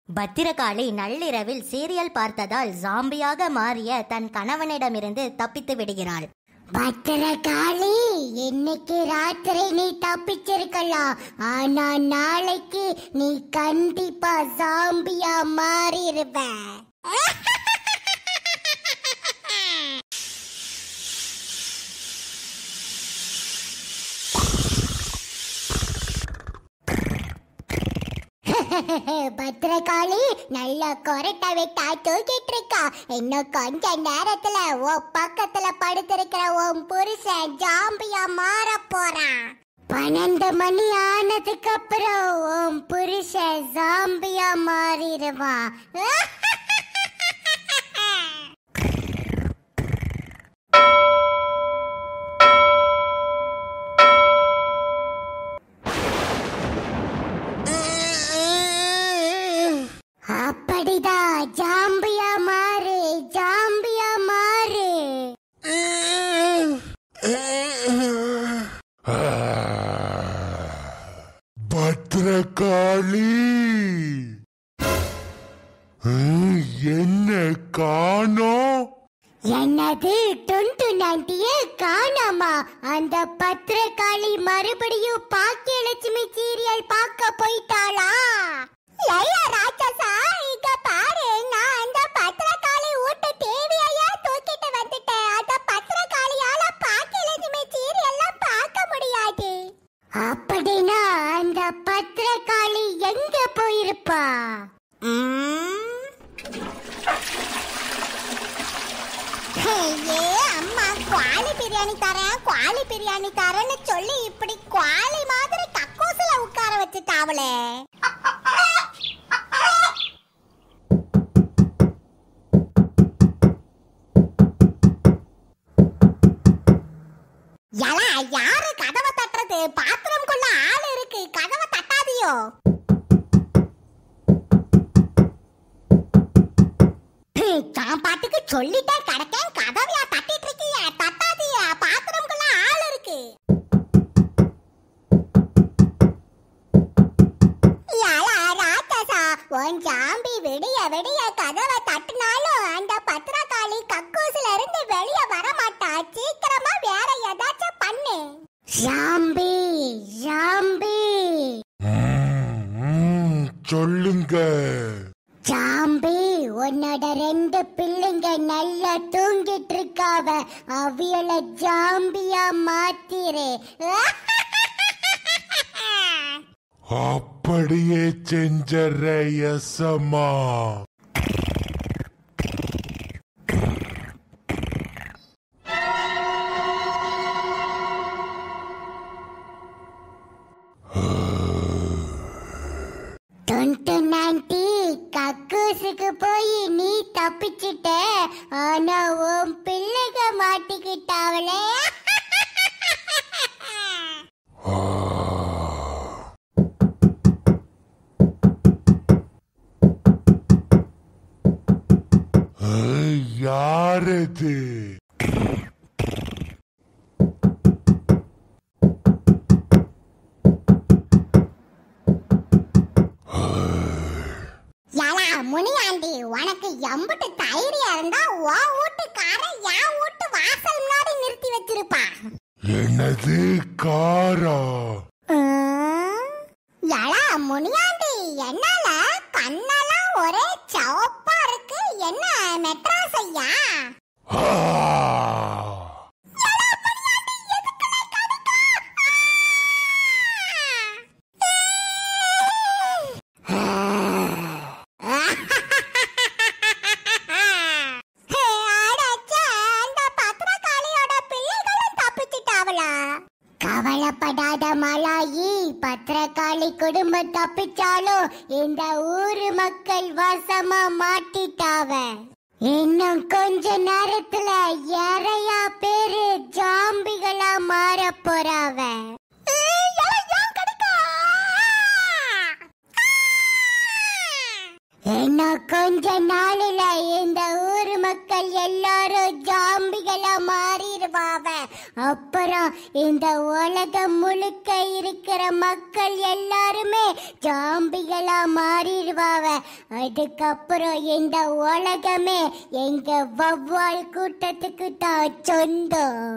பத்திரகாளி நள்ளிரவில் சீரியல் பார்த்ததால் ஜாம்பியாக மாறிய தன் கணவனிடமிருந்து தப்பித்து விடுகிறாள் பத்திரகாளி இன்னைக்கு ராத்திரி நீ தப்பிச்சிருக்கலாம் ஆனா நாளைக்கு நீ கண்டிப்பா ஜாம்பியா மாறிடுவ பத்திரகாளி நல்ல கொரட்டை விட்டா தூக்கிட்டு இருக்கா இன்னும் கொஞ்ச நேரத்துல உன் பக்கத்துல படுத்திருக்கிற உன் புருஷன் ஜாம்பியா மாற போறான் பன்னெண்டு மணி ஆனதுக்கு அப்புறம் உன் புருஷன் ஜாம்பியா மாறிடுவான் அப்படிதான் ஜாம்பியா மாறு ஜாம்பியா மாறு பத்ரகாளி ஹம், என்ன காணோம் என்னது டுண்டு நண்டிய காணாமா அந்த பத்திரகாளி மறுபடியும் பாக்கியலட்சுமி சீரியல் பார்க்க போயிட்டாளா லையா ராட்சசா இங்க பாரு நான் அந்த பத்திரகாளி ஊட்டு தேவியையா தூக்கிட்டு வந்துட்டேன் அந்த பத்திரகாளியால பாக்கியலட்சுமி சீரியல்லாம் பார்க்க முடியாது அப்படின்னா அந்த பத்திரகாளி எங்க போயிருப்பா ஐயே அம்மா குவாலி பிரியாணி தரேன் குவாலி பிரியாணி தரேன்னு சொல்லி இப்படி குவாலி மாதிரி கக்கூசுல உட்கார வச்சுட்டாவளே யலா, யாரு கதவை தட்டுறது பாத்ரூம்குள்ள ஆள் இருக்கு கதவை தட்டாதியோ நான் பாட்டுக்கு சொல்லிட்டேன் கிடக்கேன் கதவையா தட்டிட்டு இருக்கீங்க தட்டாதீய பாத்ரூம்குள்ள ஆள் இருக்கு யாரா ராட்சசா உன் ஜாம்பி விடிய விடிய கதவை தட்டினாலும் அந்த பத்திரகாளி கக்கூசுல இருந்து வெளிய வர மாட்டா சீக்கிரமா வேற ஏதாச்சும் பண்ணு ஜாம்பி ஜாம்பி ம், ம், சொல்லுங்க ஜாம்பி உன்னோட ரெண்டு பிள்ளைங்க நல்லா தூங்கிட்டு இருக்காவ அவியல ஜாம்பியா மாத்திரே அப்படியே செஞ்சற எசமா தொண்டு நாண்டி கக்கூசுக்கு போய் நீ தப்பிச்சிட்ட ஆனா உன் பிள்ளைங்க மாட்டிக்கிட்டாவளே யாரது யாரா முனியாண்டி உனக்கு எம்புட்டு தைரியம் இருந்தா உன் வீட்டுக்காரன் என் வீட்டு வாசல் முன்னாடி நிறுத்தி வச்சிருப்பா என்னது காரா யாரா முனியாண்டி என்னால கண்ணெல்லாம் ஒரே சவப்பா இருக்கு என்ன மெட்ராஸ் ஐயா ஆ! கவலைப்படாத மலாயி பத்திரகாளி குடும்பம் தப்பிச்சாலும் இந்த ஊரு மக்கள் வசமா மாட்டிட்டாவ இன்னும் கொஞ்ச நேரத்துல நிறையா பேரு ஜாம்பிகளா மாற போறாவ இன்னும் கொஞ்ச நாளில இந்த ஊர் மக்கள் எல்லாரும் ஜாம்பிகளா மாறிடுவாவ அப்புறம் இந்த உலகம் முழுக்க இருக்கிற மக்கள் எல்லாருமே ஜாம்பிகளா மாறிடுவாவ அதுக்கப்புறம் இந்த உலகமே எங்க வவ்வால் கூட்டத்துக்கு தான் சொந்தம்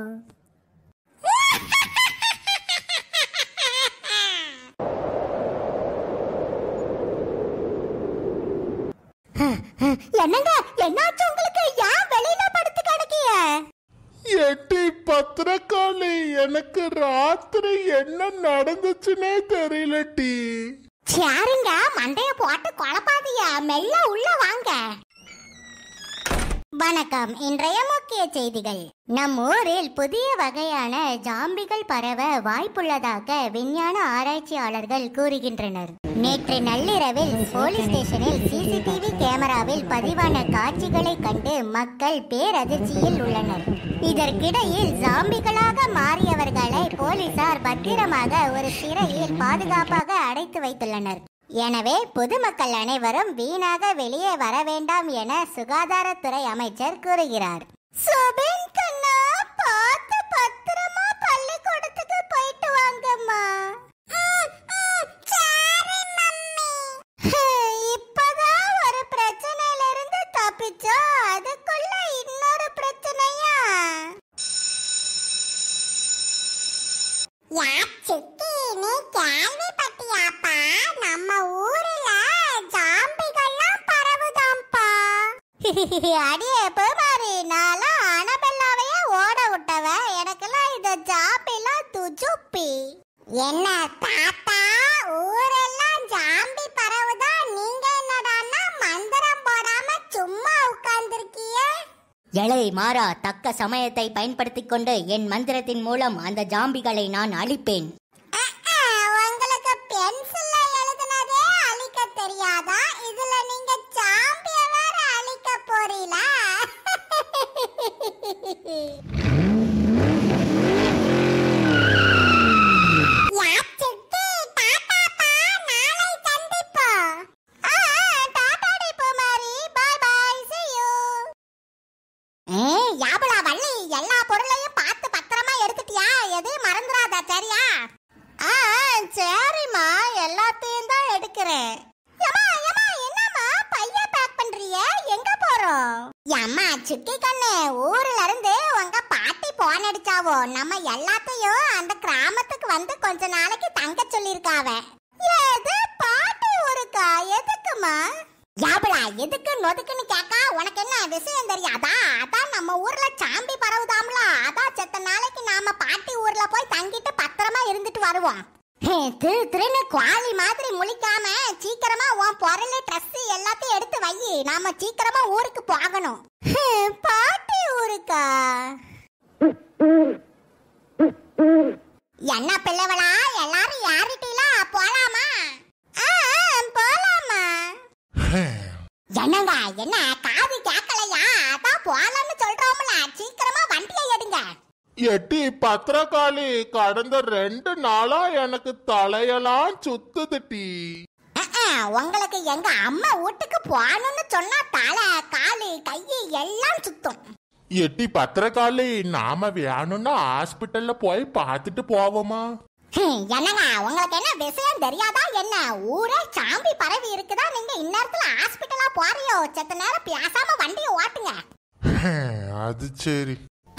என்னங்க என்னாச்சு உங்களுக்கு ஏன் வெளியில படுத்து கிடக்கிய எட்டி பத்திரக்காளி எனக்கு ராத்திரி என்ன நடந்துச்சுன்னே தெரியல டி சரிங்க மண்டைய போட்டு குழப்பாதீங்க மெல்ல உள்ள வாங்க வணக்கம் இன்றைய முக்கிய செய்திகள் நம் ஊரில் புதிய வகையான ஜாம்பிகள் பரவ வாய்ப்புள்ளதாக விஞ்ஞான ஆராய்ச்சியாளர்கள் கூறுகின்றனர் நேற்று நள்ளிரவில் போலீஸ் ஸ்டேஷனில் சிசிடிவி கேமராவில் பதிவான காட்சிகளை கண்டு மக்கள் பேரதிர்ச்சியில் உள்ளனர் இதற்கிடையில் ஜாம்பிகளாக மாறியவர்களை போலீசார் பத்திரமாக ஒரு சிறையில் பாதுகாப்பாக அடைத்து வைத்துள்ளனர் எனவே பொதுமக்கள் அனைவரும் வீணாக வெளியே வர வேண்டாம் என சுகாதாரத்துறை அமைச்சர் கூறுகிறார் சுபின் கண்ணா பார்த்து பத்திரமா பள்ளிக்கூடத்துக்கு போயிட்டு வாங்கம்மா இப்பதான் ஒரு பிரச்சனையில இருந்து தப்பிச்சோம் அதுக்குள்ள இன்னொரு பிரச்சனையா யா சித்தி நீ கேள்விப்பட்டியாப்பா நம்ம ஊர்ல ஜாம்பிகள்லாம் பரவுதாம்ப்பா அடியே பூமாரி நான்லாம் அனபெல்லாவையே ஓட விட்டவ எனக்கெல்லாம் இந்த ஜாப்பிலாம் துஜுப்பி என்ன தாத்தா ஊரெல்லாம் ஜாம்பி பரவுதா நீங்க என்னடான்னா மந்திரம் போடாம சும்மா உட்கார்ந்திருக்கிய எலை மாறா தக்க சமயத்தை பயன்படுத்திக் கொண்டு என் மந்திரத்தின் மூலம் அந்த ஜாம்பிகளை நான் அழிப்பேன் உங்களுக்கு பென்சில்ல எழுதுனதே அழிக்க தெரியாதா இதுல நீங்க ஜாம்பிய வேற அழிக்க போறீங்களா யா சித்தி டாடாப்பா நாளை சந்திப்போம் ஆ, ஆ, டாடாடி பூமாரி பாய் பாய் see you ஏய் யாபலா வள்ளி எல்லா பொருளையும் பார்த்து பத்திரமா எடுத்துட்டியா எதையும் மறந்துடாத சரியா ஆ ஆ, சரிம்மா எல்லாத்தையும் தான் எடுக்கிறேன் யம்மா யம்மா என்னம்மா பைய பேக் பண்றிய எங்க போறோம் யம்மா சுக்கி கண்ணு ஊர்ல இருந்து உங்க பாட்டி போன் அடிச்சாவோ நம்ம எல்லாத்தையும் அந்த கிராமத்துக்கு வந்து கொஞ்ச நாளைக்கு தங்க சொல்லிருக்காவ எது பாட்டி ஊருக்கா எதுக்குமா யாபலா எதுக்கு நொதுக்குன்னு கேக்கா உனக்கு என்ன விஷயம் தெரியாதா அதான் நம்ம ஊர்ல சாம்பி பரவுதாம்ல அதான் செத்த நாளைக்கு நாம பாட்டி ஊர்ல போய் தங்கிட்டு பத்திரமா இருந்துட்டு வருவோம் ஹே, திரு திருன்னு குவாலி மாதிரி முழிக்காம சீக்கிரமா உன் பொருள் ட்ரெஸ் எல்லாத்தையும் எடுத்து வை நாம சீக்கிரமா ஊருக்கு போகணும் பாட்டி ஊருக்கா என்ன பிள்ளைவளா எல்லாரும் யாரிட்டீங்களா போலாமா ஆ ஆ, போலாமா என்னங்க என்ன காது கேட்கலையா அதான் போலாம்னு சொல்றோம்ல சீக்கிரமா வண்டியை எடுங்க எட்டி பத்திரக்காளி கடந்த ரெண்டு நாளா எனக்கு தலையெல்லாம் சுத்துது டி அஹ், உங்களுக்கு எங்க அம்மா வீட்டுக்கு போகணும்னு சொன்னா தலை காலு கை எல்லாம் சுத்தும் எட்டி பத்திரக்காளி நாம வேணும்னா ஹாஸ்பிட்டல்ல போய் பார்த்துட்டு போவோமா ஹம், என்னங்க உங்களுக்கு என்ன விஷயம் தெரியாதா என்ன ஊரே சாம்பி பரவி இருக்குதா நீங்க இந்நேரத்துல ஹாஸ்பிட்டலா போறியோ செத்த நேரம் பேசாம வண்டியை ஓட்டுங்க அது சரி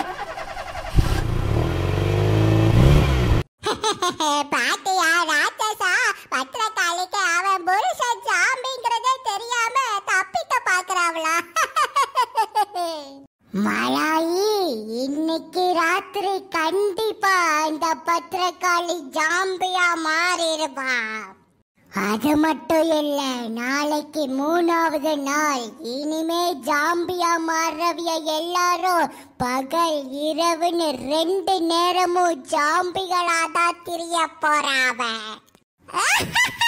பாட்டியா ராட்சசா பத்திரக்காளிக்கு அவன் புருஷன் சாம்பிங்கிறதே தெரியாம தப்பிக்க பாக்குறாவளா மலாயி இன்னைக்கு ராத்திரி கண்டிப்பா இந்த பத்திரக்காளி ஜாம்பியா மாறிடுவா அது மட்டும் இல்ல நாளைக்கு மூணாவது நாள் இனிமே ஜாம்பியா மாறவிய எல்லாரும் பகல் இரவுன்னு ரெண்டு நேரமும் ஜாம்பிகளா தான் திரிய போறாவ